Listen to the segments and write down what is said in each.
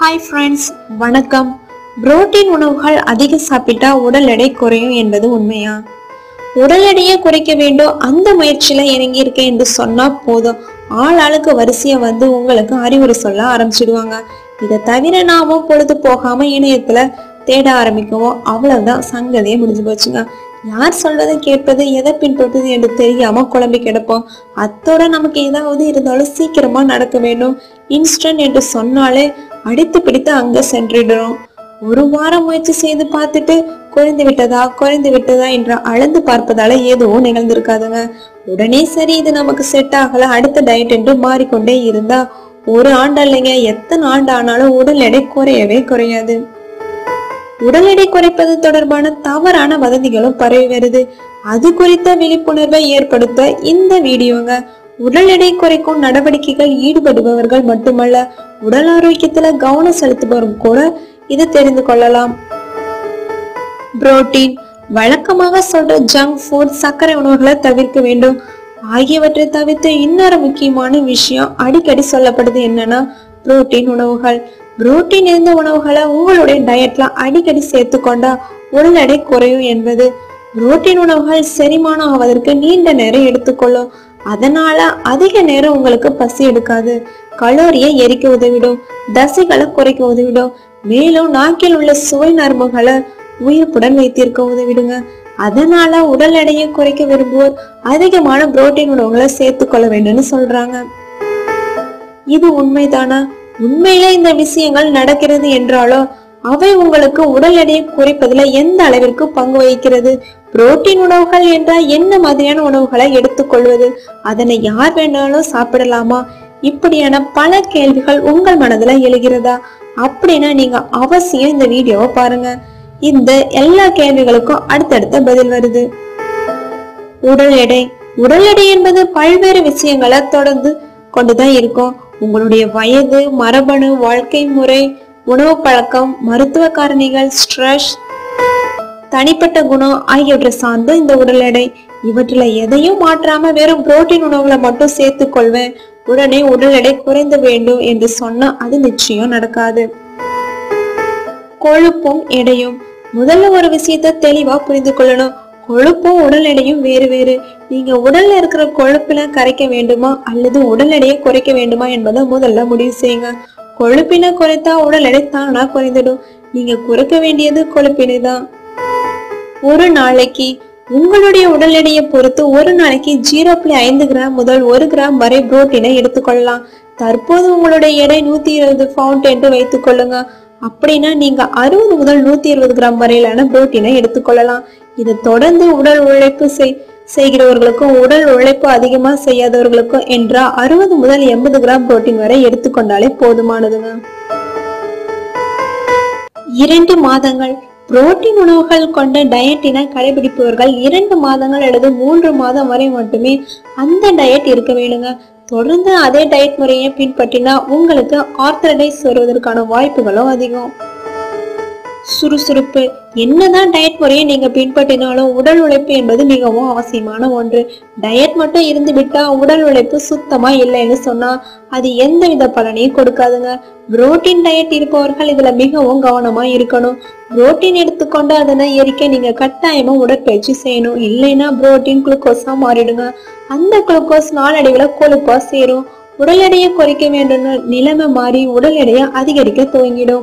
hi friends வணக்கம் protein உணவுகள் அதிகம் சாப்பிட்டா உடல் எடை குறையும் என்பது உண்மையா உடல் எடையை குறைக்க வேண்டும் அந்த முயற்சியில இறங்கி இருக்கேன் என்று சொன்னா போதும் ஆள் ஆளுக்கு வரிசையா வந்து உங்களுக்கு அறிவுரை சொல்ல ஆரம்பிச்சிடுவாங்க இதை தவிர நாமும் பொழுது போகாம இணையத்துல தேட ஆரம்பிக்கவும் அவ்வளவுதான் சங்கதியே முடிஞ்சு போச்சுங்க யார் சொல்றதை கேட்பது எதை பின்பற்றுவது என்று தெரியாம குழம்பி கிடப்போம் அத்தோட நமக்கு ஏதாவது இருந்தாலும் சீக்கிரமா நடக்க வேண்டும் இன்ஸ்டன்ட் என்று சொன்னாலே அடித்து பிடித்து அங்க சென்றிடுறோம் ஒரு வாரம் முயற்சி செய்து பார்த்துட்டு குறைந்து விட்டதா குறைந்து விட்டதா என்று அளந்து பார்ப்பதால எதுவும் நிகழ்ந்திருக்காதுங்க உடனே சரி இது நமக்கு செட் ஆகல அடுத்த டயட் என்று மாறிக்கொண்டே இருந்தா ஒரு ஆண்டு இல்லைங்க எத்தனை ஆண்டு ஆனாலும் உடல் எடை குறையவே குறையாது உடல் எடை குறைப்பது தொடர்பான தவறான வதந்திகளும் பரவி வருது அது குறித்த விழிப்புணர்வை ஏற்படுத்த இந்த வீடியோங்க உடல் எடை குறைக்கும் நடவடிக்கைகள் ஈடுபடுபவர்கள் மட்டுமல்ல உடல் ஆரோக்கியத்துல கவனம் செலுத்துபவரும் கூட இதை தெரிந்து கொள்ளலாம் புரோட்டீன் வழக்கமாக சொல்ற ஜங்க் ஃபுட் சர்க்கரை உணவுகளை தவிர்க்க வேண்டும் ஆகியவற்றை தவிர்த்து இன்னொரு முக்கியமான விஷயம் அடிக்கடி சொல்லப்படுது என்னன்னா புரோட்டீன் உணவுகள் புரோட்டீன் இருந்த உணவுகளை உங்களுடைய டயட்ல அடிக்கடி சேர்த்துக்கொண்டா உடல் எடை குறையும் என்பது புரோட்டீன் உணவுகள் செரிமானம் ஆவதற்கு நீண்ட நேரம் எடுத்துக்கொள்ளும் அதனால அதிக நேரம் உங்களுக்கு பசி எடுக்காது கலோரியை எரிக்க உதவிடும் தசைகளை குறைக்க உதவிடும் மேலும் நாக்கில் உள்ள சுவை நரம்புகளை உயிர்ப்புடன் வைத்திருக்க உதவிடுங்க அதனால உடல் எடையை குறைக்க விரும்புவோர் அதிகமான புரோட்டீன் உணவுகளை சேர்த்துக்கொள்ள வேண்டும்னு சொல்றாங்க இது உண்மைதானா உண்மையிலே இந்த விஷயங்கள் நடக்கிறது என்றாலோ அவை உங்களுக்கு உடல் எடையை குறைப்பதுல எந்த அளவிற்கு பங்கு வகிக்கிறது புரோட்டீன் உணவுகள் என்றால் என்ன மாதிரியான உணவுகளை எடுத்துக்கொள்வது அதனை யார் வேணாலும் சாப்பிடலாமா இப்படியான பல கேள்விகள் உங்கள் மனதுல எழுகிறதா அப்படின்னா நீங்க அவசியம் இந்த வீடியோவை பாருங்க இந்த எல்லா கேள்விகளுக்கும் அடுத்தடுத்த பதில் வருது உடல் எடை உடல் எடை என்பது பல்வேறு விஷயங்களை தொடர்ந்து கொண்டுதான் இருக்கும் உங்களுடைய வயது மரபணு வாழ்க்கை முறை உணவு பழக்கம் மருத்துவ காரணிகள் ஸ்ட்ரெஸ் தனிப்பட்ட குணம் ஆகியவற்றை சார்ந்து இந்த உடல் எடை இவற்றில எதையும் மாற்றாம வெறும் புரோட்டீன் உணவுகளை மட்டும் சேர்த்துக் கொள்வேன் உடனே உடல் எடை குறைந்து வேண்டும் என்று சொன்னா அது நிச்சயம் நடக்காது கொழுப்பும் எடையும் முதல்ல ஒரு விஷயத்த தெளிவா புரிந்து கொள்ளணும் கொழுப்பும் உடல் எடையும் வேறு வேறு நீங்க உடல்ல இருக்கிற கொழுப்பின கரைக்க வேண்டுமா அல்லது உடல் எடையை குறைக்க வேண்டுமா என்பதை முதல்ல முடிவு செய்யுங்க கொழுப்பினை குறைத்தா உடல் எடை தானா குறைந்துடும் நீங்க குறைக்க வேண்டியது கொழுப்பினை தான் ஒரு நாளைக்கு உங்களுடைய உடல் எடையை பொறுத்து ஒரு நாளைக்கு ஜீரோ புள்ளி ஐந்து கிராம் முதல் ஒரு கிராம் வரை புரோட்டீனை எடுத்துக்கொள்ளலாம் தற்போது உங்களுடைய எடை நூத்தி இருபது பவுண்ட் என்று வைத்துக் கொள்ளுங்க அப்படின்னா நீங்க அறுபது முதல் நூத்தி இருபது கிராம் வரையிலான புரோட்டீனை எடுத்துக்கொள்ளலாம் இது தொடர்ந்து உடல் உழைப்பு செய் செய்கிறவர்களுக்கும் உடல் உழைப்பு அதிகமா செய்யாதவர்களுக்கும் என்றா அறுபது முதல் எண்பது கிராம் புரோட்டீன் வரை எடுத்துக்கொண்டாலே போதுமானதுங்க இரண்டு மாதங்கள் புரோட்டீன் உணவுகள் கொண்ட டயட்டினை கடைபிடிப்பவர்கள் இரண்டு மாதங்கள் அல்லது மூன்று மாதம் வரை மட்டுமே அந்த டயட் இருக்க வேணுங்க தொடர்ந்து அதே டயட் முறையை பின்பற்றினா உங்களுக்கு ஆர்த்தரைஸ் வருவதற்கான வாய்ப்புகளும் அதிகம் சுறுசுறுப்பு என்னதான் டயட் முறையை நீங்க பின்பற்றினாலும் உடல் உழைப்பு என்பது மிகவும் அவசியமான ஒன்று டயட் மட்டும் இருந்து விட்டா உடல் உழைப்பு சுத்தமா இல்லைன்னு சொன்னா அது எந்தவித பலனையும் கொடுக்காதுங்க புரோட்டீன் டயட் இருப்பவர்கள் இதுல மிகவும் கவனமா இருக்கணும் புரோட்டீன் எடுத்துக்கொண்டு அதனை எரிக்க நீங்க கட்டாயமா உடற்பயிற்சி செய்யணும் இல்லைன்னா புரோட்டீன் குளுக்கோஸா மாறிடுங்க அந்த குளுக்கோஸ் நாளடைவுல கொழுப்பா சேரும் உடல் எடையை குறைக்க வேண்டும்னு நிலைமை மாறி உடல் எடையை அதிகரிக்க துவங்கிடும்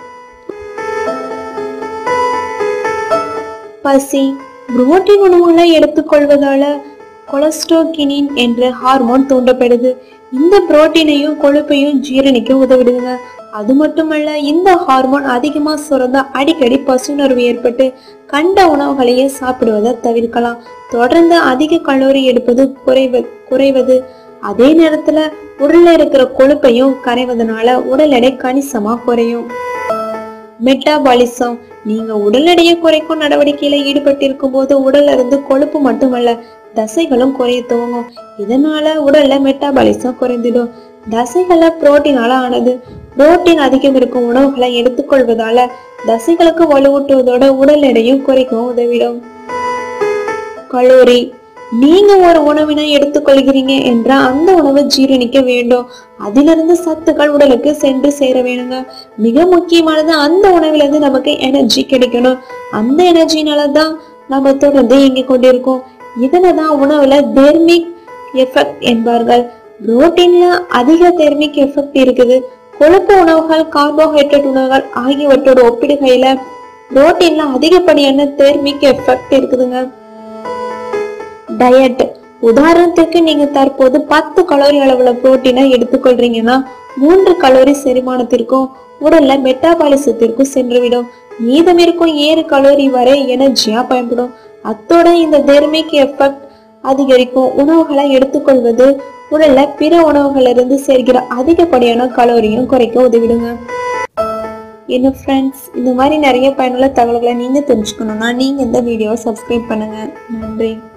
பசி புரோட்டீன் உணவுகளை எடுத்துக்கொள்வதால கொலஸ்ட்ரோகினின் என்ற ஹார்மோன் தூண்டப்படுது இந்த புரோட்டீனையும் கொழுப்பையும் ஜீரணிக்க உதவிடுங்க அது மட்டுமல்ல இந்த ஹார்மோன் அதிகமா சுரந்தா அடிக்கடி பசுணர்வு ஏற்பட்டு கண்ட உணவுகளையே சாப்பிடுவதை தவிர்க்கலாம் தொடர்ந்து அதிக கலோரி எடுப்பது குறைவ குறைவது அதே நேரத்துல உடல்ல இருக்கிற கொழுப்பையும் கரைவதனால உடல் எடை கணிசமா குறையும் மெட்டாபாலிசம் நீங்க உடல் எடையை குறைக்கும் நடவடிக்கையில ஈடுபட்டிருக்கும் போது உடல்ல இருந்து கொழுப்பு மட்டுமல்ல தசைகளும் குறைய துவங்கும் இதனால உடல்ல மெட்டாபாலிசம் குறைந்துடும் தசைகளை புரோட்டீனால ஆனது புரோட்டீன் அதிகம் இருக்கும் உணவுகளை எடுத்துக்கொள்வதால தசைகளுக்கு வலுவூட்டுவதோட உடல் எடையும் குறைக்கவும் உதவிடும் கலோரி நீங்க ஒரு உணவினை எடுத்துக்கொள்கிறீங்க என்ற அந்த உணவை ஜீரணிக்க வேண்டும் அதிலிருந்து சத்துக்கள் உடலுக்கு சென்று சேர வேணுங்க மிக முக்கியமானது அந்த உணவுல இருந்து நமக்கு எனர்ஜி கிடைக்கணும் அந்த எனர்ஜினால தான் நம்ம தொடர்ந்து இயங்கிக் கொண்டிருக்கோம் இதனை தான் உணவுல தெர்மிக் எஃபெக்ட் என்பார்கள் புரோட்டீன்ல அதிக தெர்மிக் எஃபெக்ட் இருக்குது கொழுப்பு உணவுகள் கார்போஹைட்ரேட் உணவுகள் ஆகியவற்றோட ஒப்பிடுகையில புரோட்டீன்ல அதிகப்படியான தெர்மிக் எஃபெக்ட் இருக்குதுங்க டயட் உதாரணத்துக்கு நீங்க தற்போது பத்து கலோரி அளவுல புரோட்டீனை எடுத்துக்கொள்றீங்கன்னா மூன்று கலோரி செரிமானத்திற்கும் உடல்ல மெட்டாபாலிசத்திற்கும் சென்றுவிடும் மீதம் இருக்கும் ஏழு கலோரி வரை எனர்ஜியா பயன்படும் அத்தோட இந்த தெர்மிக் எஃபெக்ட் அதிகரிக்கும் உணவுகளை எடுத்துக்கொள்வது உடல்ல பிற உணவுகள்ல இருந்து சேர்க்கிற அதிகப்படியான கலோரியும் குறைக்க உதவிடுங்க என்ன ஃப்ரெண்ட்ஸ் இந்த மாதிரி நிறைய பயனுள்ள தகவல்களை நீங்க தெரிஞ்சுக்கணும்னா நீங்க இந்த வீடியோவை சப்ஸ்கிரைப் பண்ணுங்க நன்றி